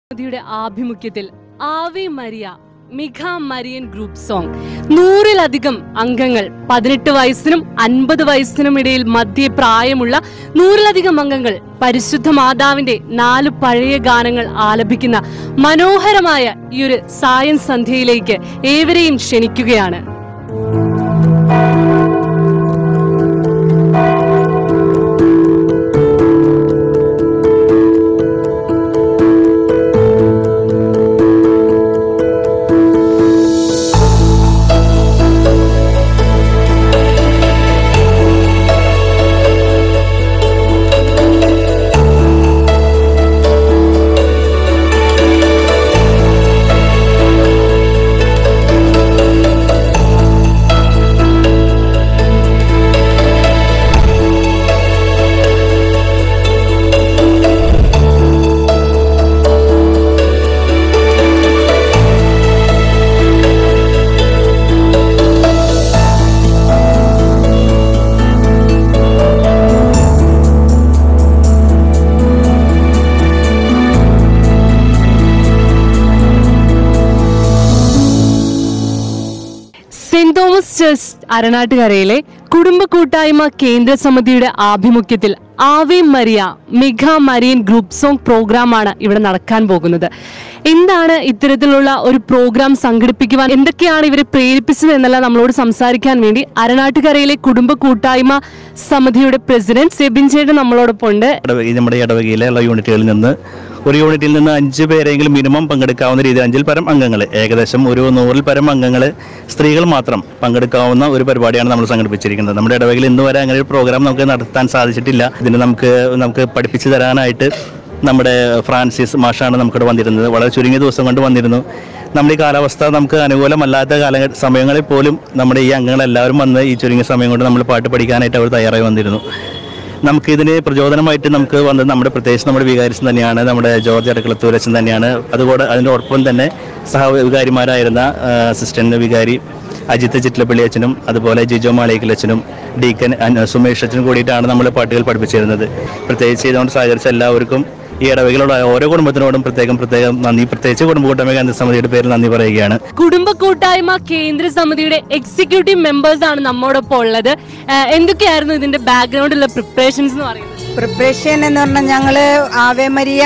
സമിതിയുടെ ആഭിമുഖ്യത്തിൽ Ave Maria മിഖ മരിയൻ ഗ്രൂപ്പ് സോങ് നൂറിലധികം അംഗങ്ങൾ പതിനെട്ട് വയസ്സിനും അൻപത് വയസ്സിനും ഇടയിൽ മധ്യ പ്രായമുള്ള നൂറിലധികം അംഗങ്ങൾ പരിശുദ്ധ മാതാവിന്റെ നാല് പഴയ ഗാനങ്ങൾ ആലപിക്കുന്ന മനോഹരമായ ഈ ഒരു സായൻ സന്ധ്യയിലേക്ക് ഏവരെയും ക്ഷണിക്കുകയാണ് സെന്റ് തോമസ് ചർച്ച് അരണാട്ടുകരയിലെ കുടുംബ കൂട്ടായ്മ കേന്ദ്ര സമിതിയുടെ ആഭിമുഖ്യത്തിൽ ആവേ മരിയ മിഘ മരിയൻ ഗ്രൂപ്പ് സോങ് പ്രോഗ്രാമാണ് ഇവിടെ നടക്കാൻ പോകുന്നത് എന്താണ് ഇത്തരത്തിലുള്ള ഒരു പ്രോഗ്രാം സംഘടിപ്പിക്കുവാൻ എന്തൊക്കെയാണ് ഇവരെ പ്രേരിപ്പിച്ചത് എന്നെല്ലാം നമ്മളോട് സംസാരിക്കാൻ വേണ്ടി അരണാട്ടുകരയിലെ കുടുംബ കൂട്ടായ്മ സമിതിയുടെ പ്രസിഡന്റ് സെബിൻ ചേട്ടൻ നമ്മളോടൊപ്പം ഉണ്ട് ഇടവക ഈ നമ്മുടെ ഇടവകയിലുള്ള യൂണിറ്റുകളിൽ നിന്ന് ഒരു യൂണിറ്റിൽ നിന്ന് അഞ്ച് പേരെങ്കിലും മിനിമം പങ്കെടുക്കാവുന്ന രീതിയിൽ അഞ്ചിൽ പരം അംഗങ്ങൾ ഏകദേശം ഒരു നൂറിൽ പരം അംഗങ്ങൾ സ്ത്രീകൾ മാത്രം പങ്കെടുക്കാവുന്ന ഒരു പരിപാടിയാണ് നമ്മൾ സംഘടിപ്പിച്ചിരിക്കുന്നത് നമ്മുടെ ഇടവകയിൽ ഇന്ന് വരെ അങ്ങനെ ഒരു പ്രോഗ്രാം നമുക്ക് നടത്താൻ സാധിച്ചിട്ടില്ല ഇതിന് നമുക്ക് നമുക്ക് പഠിപ്പിച്ചു തരാനായിട്ട് നമ്മുടെ ഫ്രാൻസിസ് മാഷാണ് നമുക്കിവിടെ വന്നിരുന്നത് വളരെ ചുരുങ്ങിയ ദിവസം കൊണ്ട് വന്നിരുന്നു നമ്മുടെ ഈ കാലാവസ്ഥ നമുക്ക് അനുകൂലമല്ലാത്ത കാല സമയങ്ങളിൽ പോലും നമ്മുടെ ഈ അംഗങ്ങളെല്ലാവരും വന്ന് ഈ ചുരുങ്ങിയ സമയം കൊണ്ട് നമ്മൾ പാട്ട് പഠിക്കാനായിട്ട് അവർ തയ്യാറായി വന്നിരുന്നു നമുക്കിതിന് പ്രചോദനമായിട്ട് നമുക്ക് വന്നത് നമ്മുടെ പ്രത്യേകിച്ച് നമ്മുടെ വികാരിച്ചൻ തന്നെയാണ് നമ്മുടെ ജോർജ് അടക്കളത്തൂരച്ചൻ തന്നെയാണ് അതുകൂടെ അതിനോടൊപ്പം തന്നെ സഹവികാരിമാരായിരുന്ന അസിസ്റ്റന്റ് വികാരി അജിത്ത് ചിറ്റലപ്പള്ളി അച്ഛനും അതുപോലെ ജിജോ മാളിക്കൽ അച്ഛനും ഡീക്കൻ അൻ- സുമേഷ് അച്ഛനും കൂടിയിട്ടാണ് നമ്മൾ പാട്ടുകൾ പഠിപ്പിച്ചിരുന്നത് പ്രത്യേകിച്ച് ഇതുകൊണ്ട് സഹകരിച്ച എല്ലാവർക്കും ഈ ഇടവകയിലുള്ള ഓരോ കുടുംബത്തിനോടും പ്രത്യേകം പ്രത്യേകം നന്ദി പ്രത്യേകിച്ച് കുടുംബ കൂട്ടായ്മ കേന്ദ്ര സമിതിയുടെ പേരിൽ നന്ദി പറയുകയാണ് കുടുംബ കൂട്ടായ്മ കേന്ദ്ര സമിതിയുടെ എക്സിക്യൂട്ടീവ് മെമ്പേഴ്സ് ആണ് നമ്മോടൊപ്പം ഉള്ളത് ഏഹ് എന്തൊക്കെയായിരുന്നു ഇതിന്റെ ബാക്ക്ഗ്രൗണ്ടിലുള്ള പ്രിപ്പറേഷൻസ് എന്ന് പറയുന്നത് പ്രിപ്പറേഷൻ എന്ന് പറഞ്ഞാൽ ഞങ്ങള് ആവേമരിയ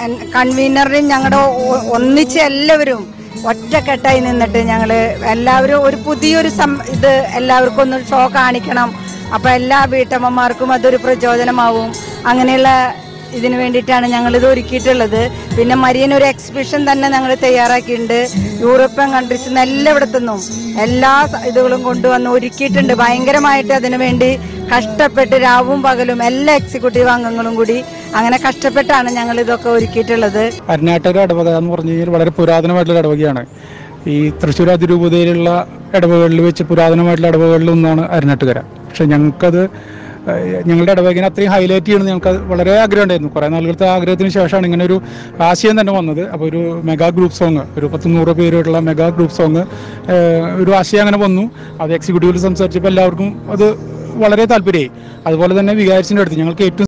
കൺവീനറും ഞങ്ങളുടെ ഒന്നിച്ച് എല്ലാവരും ഒറ്റക്കെട്ടായി നിന്നിട്ട് ഞങ്ങള് എല്ലാവരും ഒരു പുതിയൊരു സം ഇത് എല്ലാവർക്കും ഒന്ന് ഷോ കാണിക്കണം അപ്പൊ എല്ലാ വീട്ടമ്മമാർക്കും അതൊരു പ്രചോദനമാവും അങ്ങനെയുള്ള ഇതിനു വേണ്ടിയിട്ടാണ് ഞങ്ങൾ ഇത് ഒരുക്കിയിട്ടുള്ളത് പിന്നെ മരിയൻ ഒരു എക്സിബിഷൻ തന്നെ ഞങ്ങൾ തയ്യാറാക്കിയിട്ടുണ്ട് യൂറോപ്യൻ കൺട്രീസിൽ നിന്ന് എല്ലായിടത്തു നിന്നും എല്ലാ സ- ഇതുകളും കൊണ്ടുവന്ന് ഒരുക്കിയിട്ടുണ്ട് ഭയങ്കരമായിട്ട് അതിനു വേണ്ടി കഷ്ടപ്പെട്ട് രാവും പകലും എല്ലാ എക്സിക്യൂട്ടീവ് അംഗങ്ങളും കൂടി അങ്ങനെ കഷ്ടപ്പെട്ടാണ് ഞങ്ങൾ ഇതൊക്കെ ഒരുക്കിയിട്ടുള്ളത് അരനാട്ടൊരു ഇടവക എന്ന് പറഞ്ഞു കഴിഞ്ഞാൽ വളരെ പുരാതനമായിട്ടുള്ള ഇടവകയാണ് ഈ തൃശ്ശൂർ അതിരൂപതയിലുള്ള ഇടവകളിൽ വെച്ച് പുരാതനമായിട്ടുള്ള ഇടവകളിൽ ഒന്നാണ് അരനാട്ടുകര പക്ഷെ ഞങ്ങൾക്കത് ഏഹ്, ഞങ്ങളുടെ ഇടവകിനെ അത്രയും ഹൈലൈറ്റ് ചെയ്യണമെന്ന് ഞങ്ങൾക്ക് വളരെ ആഗ്രഹം ഉണ്ടായിരുന്നു കുറേ നാളുകളത്തെ ആഗ്രഹത്തിന് ശേഷമാണ് ഇങ്ങനെ ഒരു ആശയം തന്നെ വന്നത് അപ്പോൾ ഒരു മെഗാ ഗ്രൂപ്പ് സോങ് ഒരു പത്ത് നൂറ് പേരുള്ള മെഗാ ഗ്രൂപ്പ് സോങ് ഒരു ആശയം അങ്ങനെ വന്നു അത് എക്സിക്യൂട്ടീവിൽ സംസാരിച്ചപ്പോൾ എല്ലാവർക്കും അത് വളരെ താല്പര്യമായി അതുപോലെ തന്നെ വികാരിച്ചിൻ്റെ അടുത്ത് ഞങ്ങൾക്ക് ഏറ്റവും